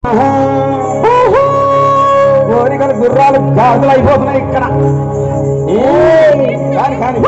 కోరికలు గుర్రాలు గాజులు అయిపోతున్నాయి ఇక్కడ ఏ కాని కాని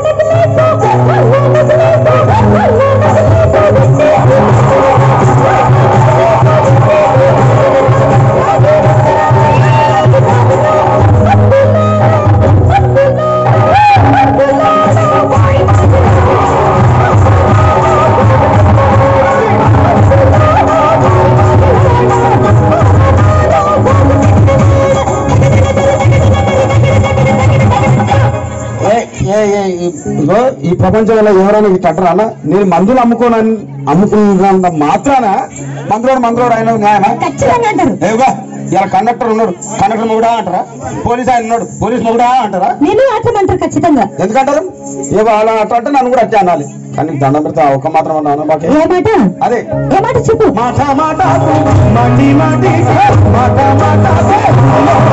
ఏ, ఏ, ఏ, ఇదిగో ఈ ప్రపంచంలో ఎవరైనా ఇట్లా అంటారా అన్న నేను మందులు అమ్ముకోనని అమ్ముకున్నంత మాత్రాన మందులోడు మందులోడు ఆయన న్యాయమా ఖచ్చితంగా అంటారు ఏవుగా ఇలా కండక్టర్ ఉన్నాడు కండక్టర్ మొగుడా అంటారా పోలీస్ ఆయన ఉన్నాడు పోలీస్ మొగుడా అంటారా నేను అట్లమంటారు ఖచ్చితంగా ఎందుకంటారు ఏవో అలా అట్లా అంటే నన్ను కూడా అట్టే అనాలి కానీ నీకు దండం పెడతా ఒక మాత్రం అన్నాను మాకే ఏ మాట అదే ఏ మాట చెప్పు మాట మాట మాటి మాటి మాట మాట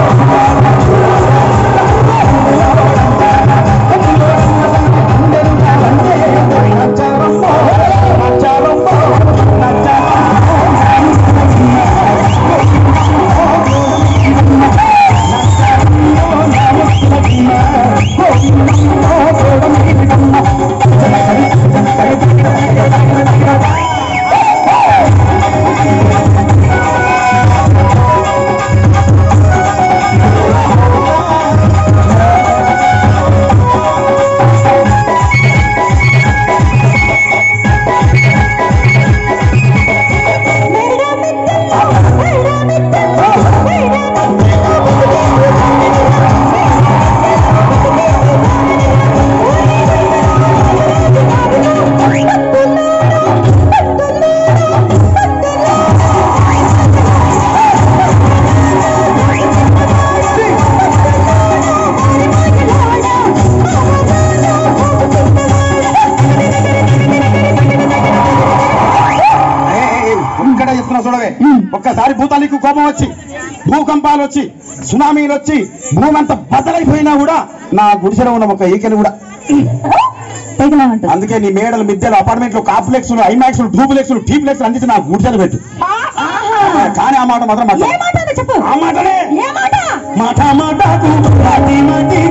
ఇక్కడ చెప్తున్నా చూడవే ఒక్కసారి భూతానికి కోపం వచ్చి భూకంపాలు వచ్చి సునామీలు వచ్చి భూమి అంతా బద్దలైపోయినా కూడా నా గుడిసెలో ఉన్న ఒక ఈకెని కూడా తెగలమంటారు అందుకే నీ మేడలు మిద్దెలు అపార్ట్మెంట్లు కాంప్లెక్స్లు ఐమాక్స్లు డూప్లెక్స్లు టీప్లెక్స్లు అందించి నా గుడిసెలు పెట్టు కానీ ఆ మాట మాత్రం ఏ మాట్లాడు మాట అన్న చెప్పు ఆ మాటనే ఏ మాట మాట మాటకు మాటి మాటి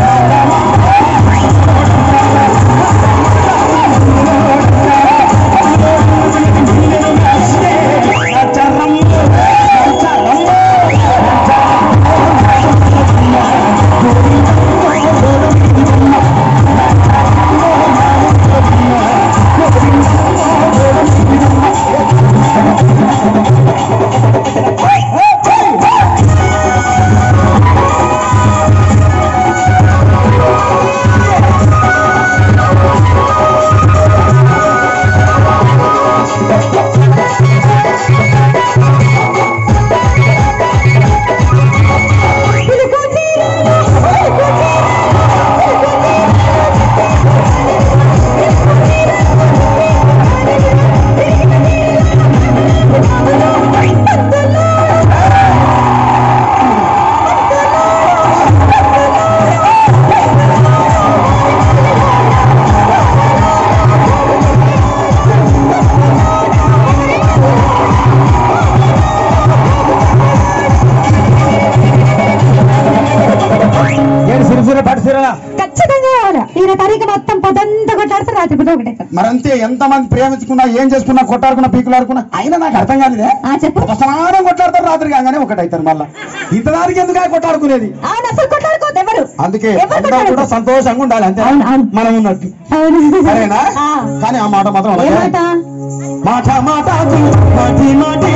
ఏడు సిరిసిర పడిసిరా ఖచ్చితంగా అవును ఈయన తారీఖు మొత్తం పొద్దంతా కొట్లాడితే రాత్రి పొద్దు ఒకటే మరంతే ఎంత మంది ప్రేమించుకున్నా ఏం చేసుకున్నా కొట్టాడుకున్నా పీకులాడుకున్నా అయినా నాకు అర్థం కాలేదే ఆ చెప్పు ఒక సమానం కొట్లాడతారు రాత్రి కాగానే ఒకటైతారు మళ్ళా ఇంత దానికి ఎందుకు ఆ కొట్లాడుకునేది అవును అసలు కొట్లాడుకోవద్దు ఎవరు అందుకే ఎవరు అందరూ కూడా కొట్లాడుకోవద్దు? సంతోషంగా ఉండాలి అంతే అవును, అవును. మనం ఉన్నట్టు అవును సరేనా ఆ. కానీ ఆ మాట మాత్రం ఏ అనకు. మాట మాట మాట మాటి మాటి